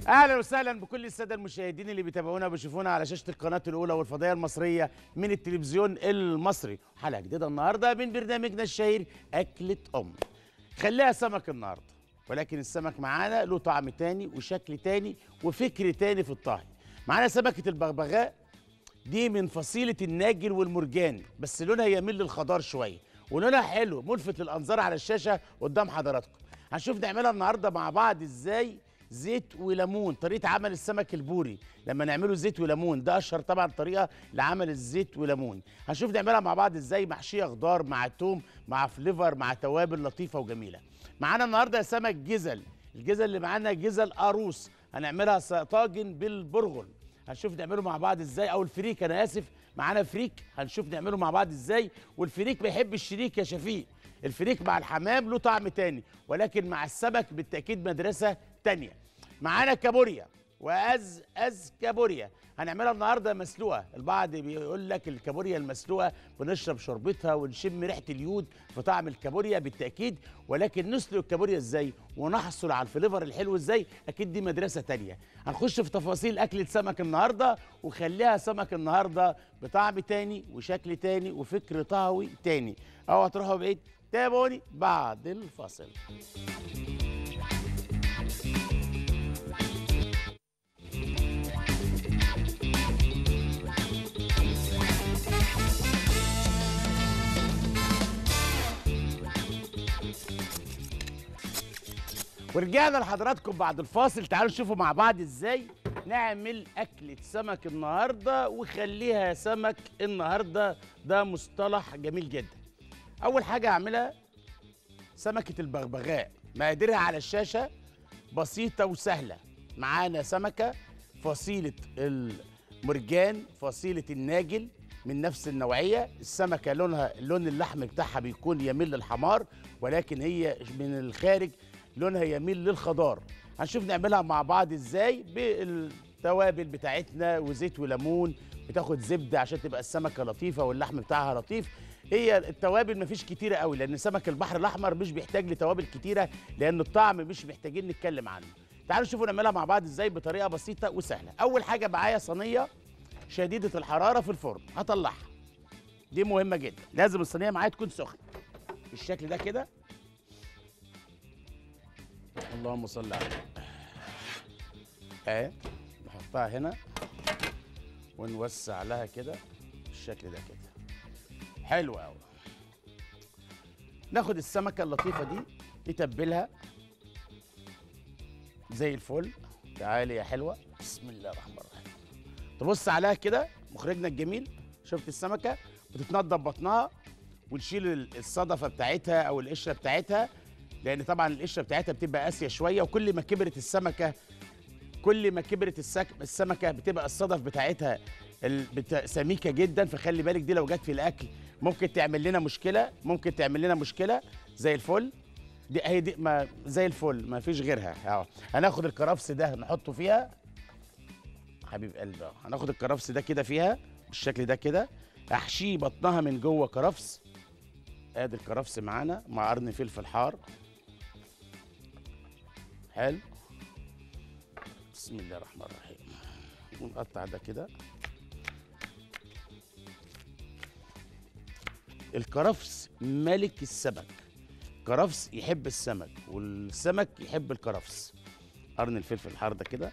اهلا وسهلا بكل الساده المشاهدين اللي بيتابعونا وبيشوفونا على شاشه القناه الاولى والفضائيه المصريه من التلفزيون المصري حلقه جديده النهارده من برنامجنا الشهير اكله ام خليها سمك النهارده ولكن السمك معانا له طعم تاني وشكل تاني وفكر تاني في الطهي معانا سمكه البغبغاء دي من فصيله الناجل والمرجان بس لونها يميل للخضار شويه ولونها حلو ملفت للانظار على الشاشه قدام حضراتكم هنشوف نعملها النهارده مع بعض ازاي زيت وليمون طريقه عمل السمك البوري لما نعمله زيت وليمون ده اشهر طبعا طريقه لعمل الزيت وليمون هنشوف نعملها مع بعض ازاي محشيه خضار مع توم مع فليفر مع توابل لطيفه وجميله معانا النهارده سمك جزل الجزل اللي معانا جزل قاروص هنعملها س- طاجن بالبرغل هنشوف نعمله مع بعض ازاي او الفريك انا اسف معانا فريك هنشوف نعمله مع بعض ازاي والفريك بيحب الشريك يا شفيق الفريك مع الحمام له طعم تاني ولكن مع السمك بالتاكيد مدرسه تانيه معانا كابوريا واز از كابوريا هنعملها النهارده مسلوقه البعض بيقول لك الكابوريا المسلوقه بنشرب شوربتها ونشم ريحه اليود في طعم الكابوريا بالتاكيد ولكن نسلق الكابوريا ازاي ونحصل على الفليفر الحلو ازاي اكيد دي مدرسه تانية هنخش في تفاصيل اكله سمك النهارده وخليها سمك النهارده بطعم تاني وشكل تاني وفكر طهوي تاني اوعى تروحوا بعيد تابعوني بعد الفاصل ورجعنا لحضراتكم بعد الفاصل تعالوا نشوفوا مع بعض ازاي نعمل أكلة سمك النهاردة وخليها سمك النهاردة ده مصطلح جميل جدا أول حاجة أعملها سمكة البغبغاء مقاديرها على الشاشة بسيطة وسهلة معانا سمكة فصيلة المرجان فصيلة الناجل من نفس النوعية السمكة لونها لون اللحم بتاعها بيكون يميل للحمار ولكن هي من الخارج لونها يميل للخضار هنشوف نعملها مع بعض ازاي بالتوابل بتاعتنا وزيت وليمون بتاخد زبدة عشان تبقى السمكة لطيفة واللحم بتاعها لطيف هي التوابل مفيش كتيرة قوي لأن سمك البحر الأحمر مش بيحتاج لتوابل كتيرة لأن الطعم مش محتاجين نتكلم عنه تعالوا نشوفوا نعملها مع بعض ازاي بطريقة بسيطة وسهلة أول حاجة معايا صينية شديدة الحرارة في الفرن هطلعها دي مهمة جدا لازم الصينية معايا تكون سخنة بالشكل ده كده اللهم صل على النبي. اهي نحطها هنا ونوسع لها كده بالشكل ده كده حلو قوي ناخد السمكه اللطيفه دي نتبلها زي الفل تعالي يا حلوه بسم الله الرحمن الرحيم تبص عليها كده مخرجنا الجميل شفت السمكه بتتنضف بطنها ونشيل ال- الصدفه بتاعتها او القشره بتاعتها لان طبعا القشره بتاعتها بتبقى قاسيه شويه وكل ما كبرت السمكه كل ما كبرت السك... السمكه بتبقى الصدف بتاعتها ال... بتا... سميكه جدا فخلي بالك دي لو جت في الاكل ممكن تعمل لنا مشكله ممكن تعمل لنا مشكله زي الفل دي هي دي ما زي الفل ما فيش غيرها اهو هناخد الكرفس ده نحطه فيها حبيب قلبي اهو هناخد الكرفس ده كده فيها بالشكل ده كده احشيه بطنها من جوه كرفس ادي الكرفس معانا مع قرن فلفل حار حلو بسم الله الرحمن الرحيم ونقطع ده كده الكرفس ملك السمك كرفس يحب السمك والسمك يحب الكرفس قرن الفلفل الحار ده كده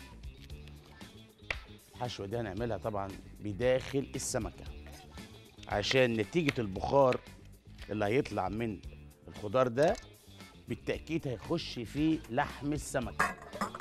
الحشوه دي هنعملها طبعا بداخل السمكه عشان نتيجه البخار اللي هيطلع من الخضار ده بالتاكيد هيخش في لحم السمك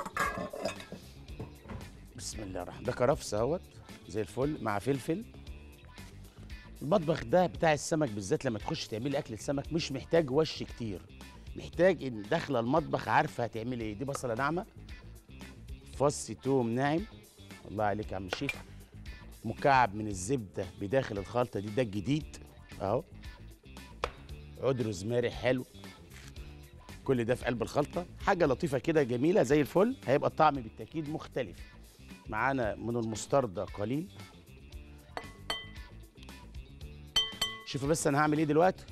بسم الله الرحمن ده كرفس اهوت زي الفل مع فلفل المطبخ ده بتاع السمك بالذات لما تخش تعملي اكل السمك مش محتاج وش كتير محتاج ان داخله المطبخ عارفه هتعملي ايه دي بصله ناعمه فص توم ناعم الله عليك يا عم الشيخ مكعب من الزبده بداخل الخلطه دي ده الجديد اهو عود روزماري حلو كل ده في قلب الخلطه حاجه لطيفه كده جميله زي الفل هيبقى الطعم بالتاكيد مختلف معانا من المستردة قليل شوفوا بس انا هعمل ايه دلوقتي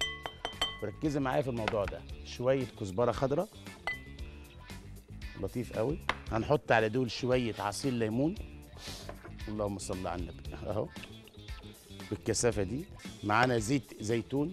وركزي معايا في الموضوع ده شويه كزبره خضراء لطيف قوي هنحط على دول شويه عصير ليمون اللهم صل على النبي اهو بالكثافه دي معانا زيت زيتون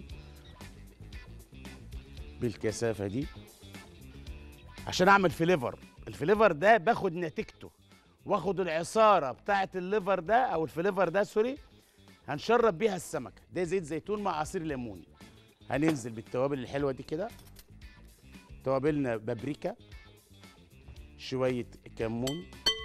بالكثافه دي عشان اعمل فليفر الفليفر ده باخد نتيجته واخد العصاره بتاعه الليفر ده او الفليفر ده سوري هنشرب بيها السمكه ده زيت زيتون مع عصير ليمون هننزل بالتوابل الحلوه دي كده توابلنا بابريكا شويه كمون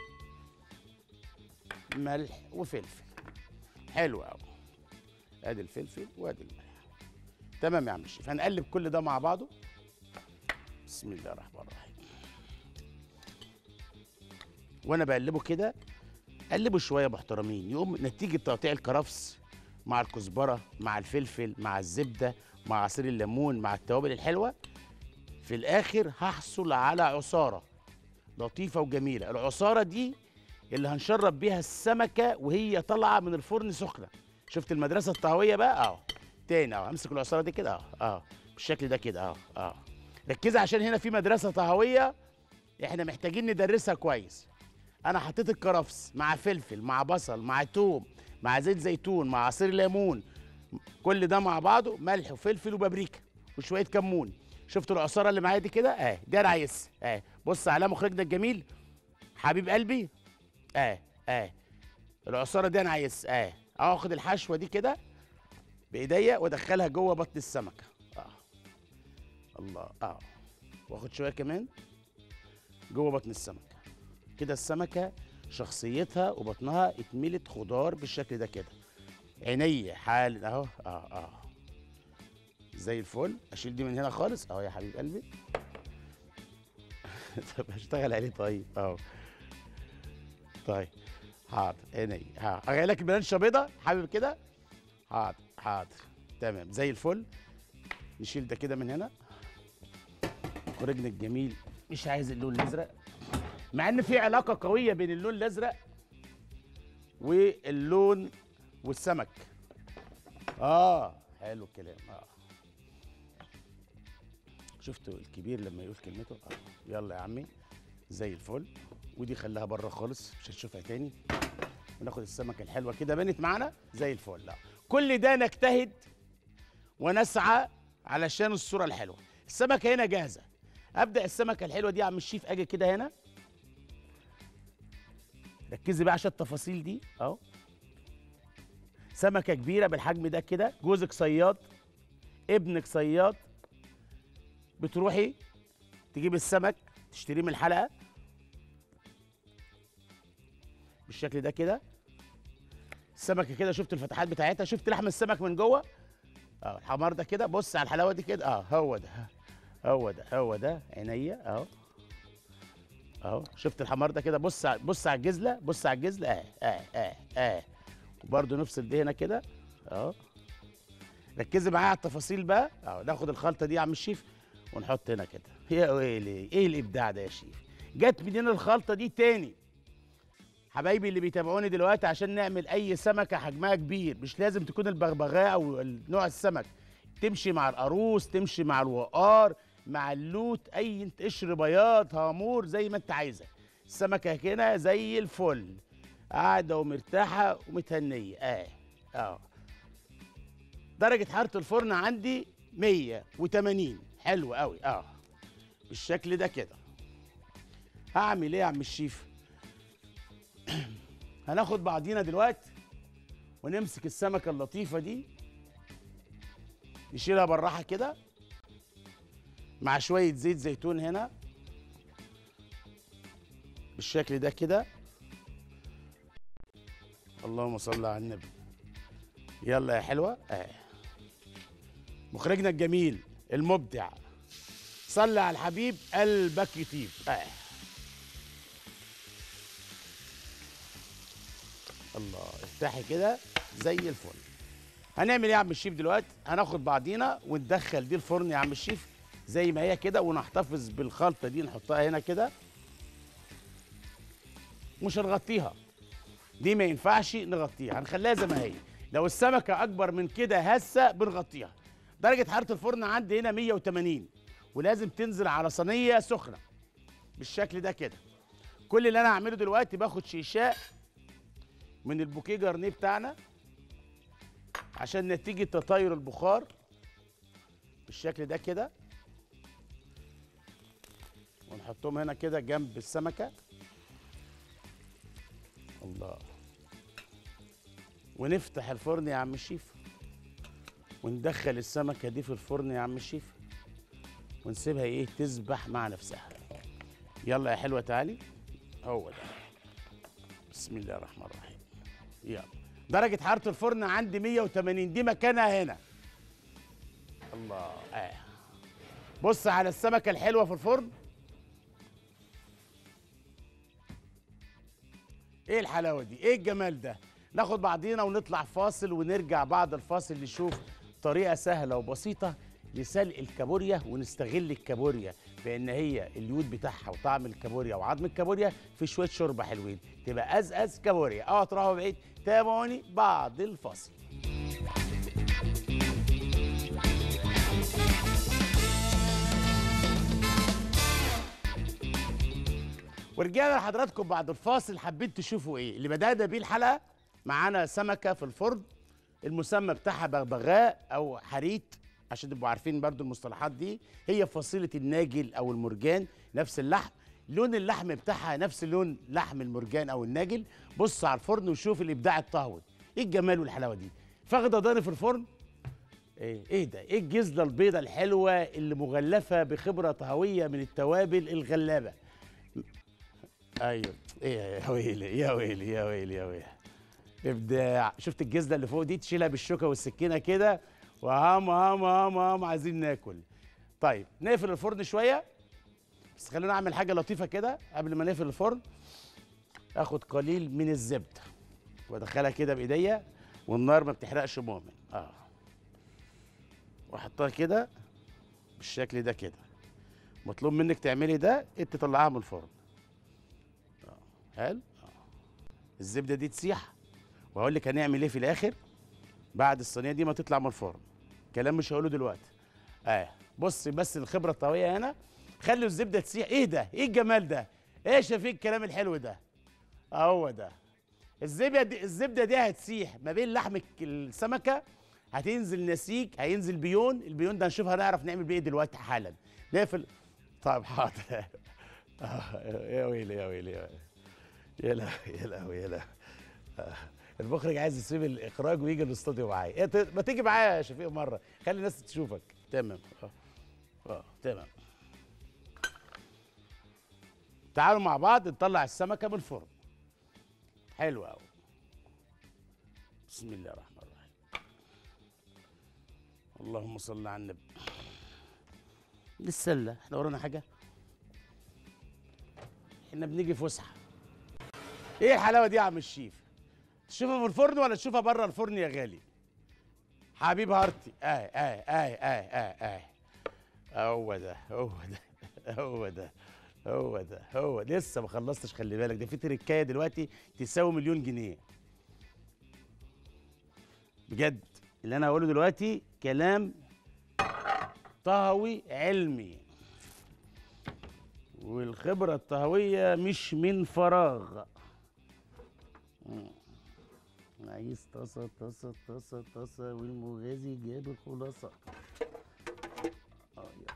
ملح وفلفل حلو قوي ادي الفلفل وادي الملح تمام يا عم الشيف هنقلب كل ده مع بعضه بسم الله الرحمن الرحيم وانا بقلبه كده قلبه شويه محترمين يقوم نتيجه تقطيع الكرفس مع الكزبره مع الفلفل مع الزبده مع عصير الليمون مع التوابل الحلوه في الاخر هحصل على عصاره لطيفه وجميله العصاره دي اللي هنشرب بيها السمكه وهي طالعه من الفرن سخنه شفت المدرسه الطهويه بقى اه تاني اه امسك العصاره دي كده اه اه بالشكل ده كده اه اه ركزي عشان هنا في مدرسه طهويه احنا محتاجين ندرسها كويس انا حطيت الكرفس مع فلفل مع بصل مع توم مع زيت زيتون مع عصير ليمون كل ده مع بعضه ملح وفلفل وبابريكا وشويه كمون شفتوا العصاره اللي معايا دي كده اه دي انا عايزها اه بص على مخرجنا الجميل حبيب قلبي اه اه العصاره دي انا عايزها اه اخد الحشوه دي كده بايديا وادخلها جوه بطن السمكه اه الله اه واخد شويه كمان جوه بطن السمكه كده السمكه شخصيتها وبطنها اتملت خضار بالشكل ده كده عيني حال اهو اه اه زي الفل اشيل دي من هنا خالص اهو يا حبيب قلبي طب اشتغل عليه طيب اهو طيب حاضر عيني ها اغير لك البلانشه بيضه حابب كده حاضر حاضر تمام زي الفل نشيل ده كده من هنا ورجل الجميل مش عايز اللون الازرق مع ان في علاقه قويه بين اللون الازرق واللون والسمك اه حلو الكلام اه شفتوا الكبير لما يقول كلمته آه. يلا يا عمي زي الفل ودي خليها بره خالص مش هتشوفها تاني وناخد السمكه الحلوه كده بنت معانا زي الفل لا. كل ده نجتهد ونسعى علشان الصوره الحلوه السمكه هنا جاهزه ابدا السمكه الحلوه دي يا عم الشيف اجي كده هنا ركزي بقى عشان التفاصيل دي اهو سمكه كبيره بالحجم ده كده جوزك صياد ابنك صياد بتروحي تجيب السمك تشتريه من الحلقه بالشكل ده كده السمكه كده شفت الفتحات بتاعتها شفت لحم السمك من جوه اه الحمار ده كده بص على الحلاوه دي كده اه هو ده هو ده هو ده عينيا اهو اهو شفت الحمار ده كده بص ع- بص على الجزله بص على الجزله اه اه اه اه وبرده نفصل دي هنا كده اهو ركزي معايا على التفاصيل بقى اهو ناخد الخلطه دي يا عم الشيف ونحط هنا كده يا ويلي ايه الابداع ده يا شيف جت منين الخلطه دي تاني حبايبي اللي بيتابعوني دلوقتي عشان نعمل اي سمكه حجمها كبير مش لازم تكون البغبغاء او نوع السمك تمشي مع القاروص تمشي مع الوقار مع اللوت اي انت قشر بياض هامور زي ما انت عايزه السمكه هنا زي الفل قاعده ومرتاحه ومتهنيه اه اه درجه حراره الفرن عندي 180 حلو قوي اه بالشكل ده كده هعمل ايه يا عم الشيف هناخد بعضينا دلوقتي ونمسك السمكه اللطيفه دي نشيلها بالراحه كده مع شويه زيت زيتون هنا بالشكل ده كده اللهم صل على النبي يلا يا حلوه آه. مخرجنا الجميل المبدع صلي على الحبيب قلبك يطيب آه. الله افتحي كده زي الفل هنعمل ايه يا عم الشيف دلوقتي هناخد بعضينا وندخل دي الفرن يا عم الشيف زي ما هي كده ونحتفظ بالخلطه دي نحطها هنا كده مش هنغطيها دي ما ينفعش نغطيها هنخليها زي ما هي لو السمكه اكبر من كده هسه بنغطيها درجه حراره الفرن عندي هنا 180 ولازم تنزل على صينيه سخنه بالشكل ده كده كل اللي انا هعمله دلوقتي باخد شيشاء من البوكيه جارنيه بتاعنا عشان نتيجه تطاير البخار بالشكل ده كده ونحطهم هنا كده جنب السمكه الله ونفتح الفرن يا عم الشيف وندخل السمكه دي في الفرن يا عم الشيف ونسيبها ايه تسبح مع نفسها يلا يا حلوه تعالي هو ده بسم الله الرحمن الرحيم يلا درجه حراره الفرن عندي 180 دي مكانها هنا الله آه. بص على السمكه الحلوه في الفرن ايه الحلاوه دي ايه الجمال ده ناخد بعضينا ونطلع فاصل ونرجع بعد الفاصل نشوف طريقه سهله وبسيطه لسلق الكابوريا ونستغل الكابوريا بان هي اليود بتاعها وطعم الكابوريا وعظم الكابوريا في شويه شوربه حلوين تبقى ازاز كابوريا اوعى تروحوا بعيد تابعوني بعد الفاصل ورجعنا لحضراتكم بعد الفاصل حبيت تشوفوا ايه اللي بدأنا بيه الحلقه معانا سمكه في الفرن المسمى بتاعها بغبغاء او حريت عشان تبقوا عارفين برضو المصطلحات دي هي فصيله الناجل او المرجان نفس اللحم لون اللحم بتاعها نفس لون لحم المرجان او الناجل بص على الفرن وشوف الابداع الطهوي ايه الجمال والحلاوه دي فاخده ضاني في الفرن ايه ايه ده ايه الجزله البيضه الحلوه اللي مغلفه بخبره طهويه من التوابل الغلابه ايوه ايه يا ويلي يا ويلي يا ويلي يا ويلي ابداع شفت الجزله اللي فوق دي تشيلها بالشوكه والسكينه كده وهام هام هام هام عايزين ناكل طيب نقفل الفرن شويه بس خلينا اعمل حاجه لطيفه كده قبل ما نقفل الفرن اخد قليل من الزبده وادخلها كده بايديا والنار ما بتحرقش مؤمن اه واحطها كده بالشكل ده كده مطلوب منك تعملي ده انت تطلعها من الفرن آه، حلو آه. الزبده دي تسيح وهقول لك هنعمل ايه في الاخر بعد الصينيه دي ما تطلع من الفرن كلام مش هقوله دلوقتي اه بص بس الخبره الطهويه هنا خلوا الزبده تسيح ايه ده ايه الجمال ده ايه شايفين الكلام الحلو ده اهو ده الزبده دي الزبده دي هتسيح ما بين لحم الك- السمكه هتنزل نسيج هينزل بيون البيون ده هنشوف هنعرف نعمل بيه إيه دلوقتي حالا نقفل طيب حاضر آه، يا ويلي يا ويلي يا ويلي يا لهوي يا لهوي يا لهوي آه، المخرج عايز يسيب الاخراج ويجي الاستوديو معايا إيه ت- ما تيجي معايا يا شفيق مره خلي الناس تشوفك تمام اه اه تمام تعالوا مع بعض نطلع السمكه من الفرن حلو قوي بسم الله الرحمن الرحيم اللهم صل على النبي للسله احنا ورانا حاجه احنا بنيجي فسحه ايه الحلاوه دي يا عم الشيف تشوفها في الفرن ولا تشوفها بره الفرن يا غالي حبيب هارتي اه اه اه اه اه اه هو ده هو ده هو ده هو ده هو لسه ما خلصتش خلي بالك ده في تركايه دلوقتي تساوي مليون جنيه بجد اللي انا هقوله دلوقتي كلام طهوي علمي والخبرة الطهوية مش من فراغ مم. عايز طاسة طاسة طاسة طاسة والمغازي جاب الخلاصة آه، يلا.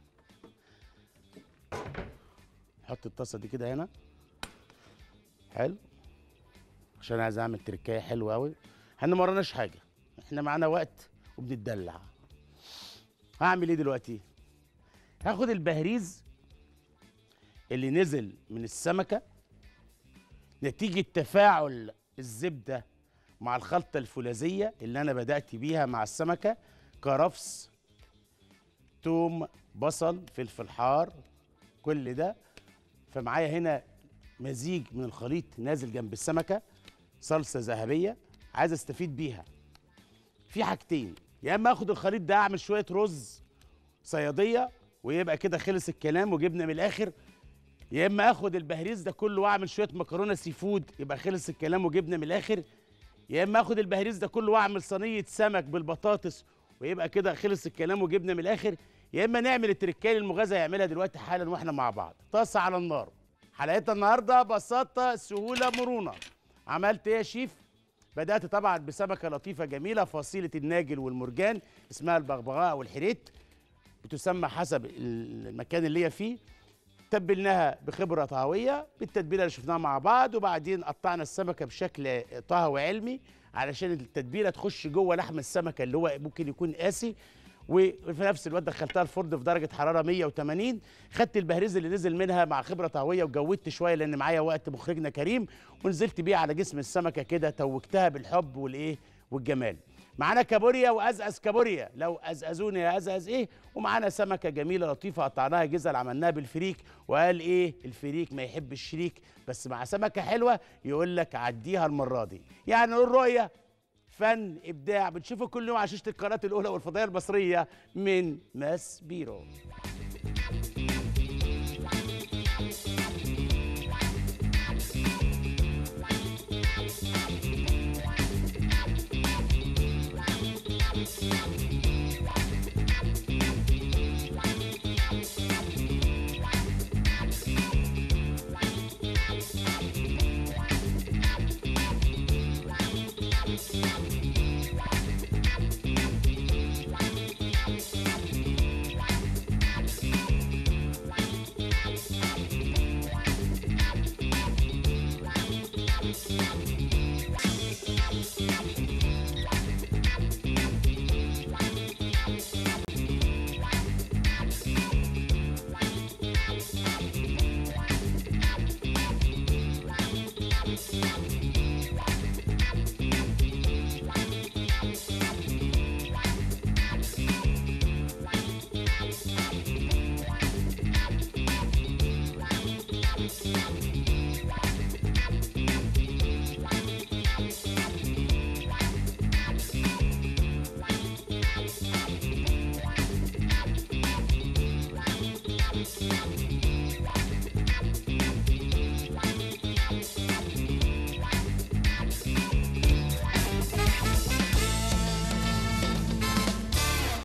حط الطاسة دي كده هنا حلو عشان عايز اعمل تركايه حلوه قوي احنا ما وراناش حاجه احنا معانا وقت وبنتدلع هعمل ايه دلوقتي هاخد البهريز اللي نزل من السمكه نتيجه تفاعل الزبده مع الخلطه الفولاذيه اللي انا بدات بيها مع السمكه كرفس توم بصل فلفل حار كل ده فمعايا هنا مزيج من الخليط نازل جنب السمكه صلصه ذهبيه عايز استفيد بيها في حاجتين يا اما اخد الخليط ده اعمل شويه رز صياديه ويبقى كده خلص الكلام وجبنا من الاخر يا اما اخد البهريز ده كله واعمل شويه مكرونه سي فود يبقى خلص الكلام وجبنا من الاخر يا اما اخد البهريز ده كله واعمل صينيه سمك بالبطاطس ويبقى كده خلص الكلام وجبنا من الاخر يا اما نعمل التركايه اللي المغازه يعملها دلوقتي حالا واحنا مع بعض طاسه على النار حلقتنا النهارده بساطه سهوله مرونه عملت ايه يا شيف بدات طبعا بسمكه لطيفه جميله فصيله الناجل والمرجان اسمها البغبغاء او الحريت بتسمى حسب المكان اللي هي فيه تبلناها بخبره طهويه بالتتبيله اللي شفناها مع بعض وبعدين قطعنا السمكه بشكل طهوي علمي علشان التتبيله تخش جوه لحم السمكه اللي هو ممكن يكون قاسي وفي نفس الوقت دخلتها الفرن في درجه حراره 180 خدت البهريز اللي نزل منها مع خبره طهويه وجودت شويه لان معايا وقت مخرجنا كريم ونزلت بيه على جسم السمكه كده توجتها بالحب والايه والجمال معانا كابوريا وازأز كابوريا لو ازأزوني يا ازأز ايه ومعانا سمكه جميله لطيفه قطعناها جزل عملناها بالفريك وقال ايه الفريك ما يحب الشريك بس مع سمكه حلوه يقول لك عديها المره دي يعني نقول رؤيه فن ابداع بتشوفه كل يوم على شاشه القناه الاولى والفضائيه المصريه من ماس بيرو